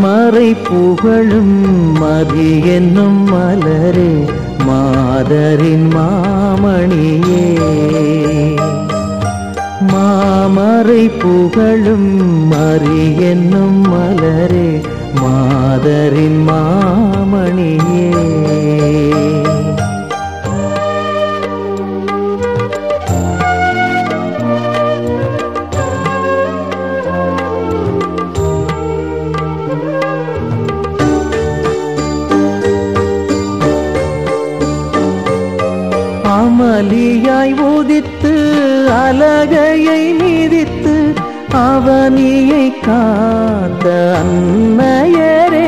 மாமரை புகழும் மதி என்னும் மலரே மாதரின் மாமணியே மாமரை புகழும் மறி என்னும் மலரே மாதரின் மாமணியே அமளியாய் உதித்து அலகையை மிதித்து அவனியை காத்த அன்னையரே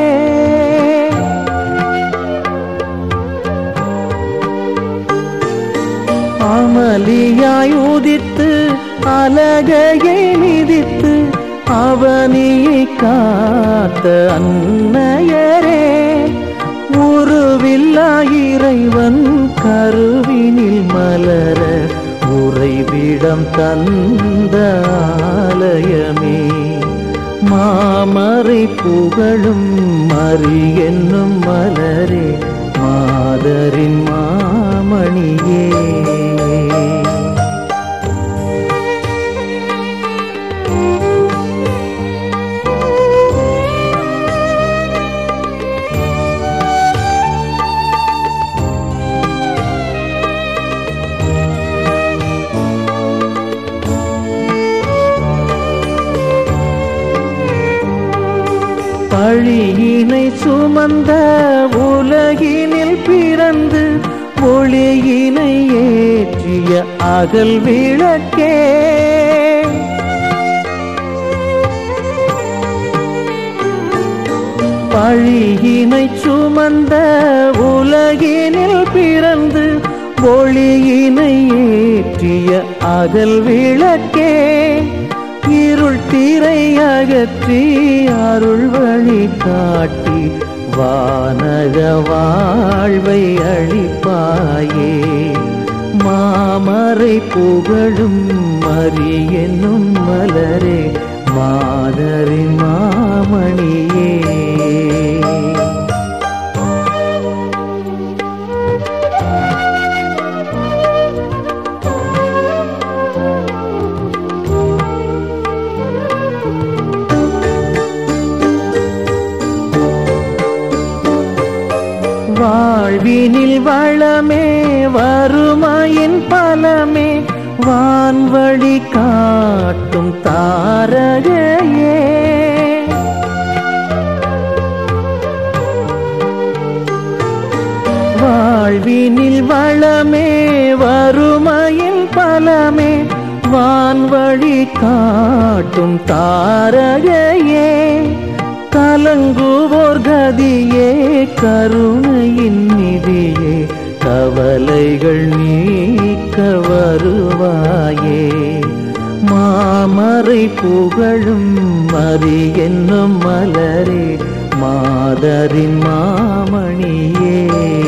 அமளியாய் உதித்து அலகையை மிதித்து அவனியை காத்த அன்னையரே உருவில்லா இறைவன் கருவினில் மலர உறைவிடம் தந்த ஆலயமே மாமரை புகழும் மறி என்னும் மலரே மாதரின் மாமணியே பழியினை சுமந்த உலகினில் பிறந்து ஒளியினை ஏற்றிய அகல் விளக்கே பழியினை சுமந்த உலகினில் பிறந்து ஒளியினை ஏற்றிய அகல் விளக்கே இருள் திரை அகற்றி அருள் வழி காட்டி வானக வாழ்வை அளிப்பாயே மாமரை புகழும் மறி என்னும் மலரே மாதரின் மாமணியே வாழ்வினில் வளமே வறுமையின் பலமே வான்வழி காட்டும் தாரகையே வாழ்வினில் வளமே வறுமையின் பலமே வான்வழி காட்டும் தாரகையே கலங்குவோர் கதியே கருணையின் நிதியே கவலைகள் நீக்க வருவாயே மாமரை புகழும் மறி என்னும் மலரே மாதரின் மாமணியே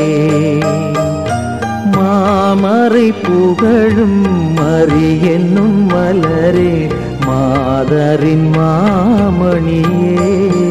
மாமரை புகழும் மறி என்னும் மலரே மாதரின் மாமணியே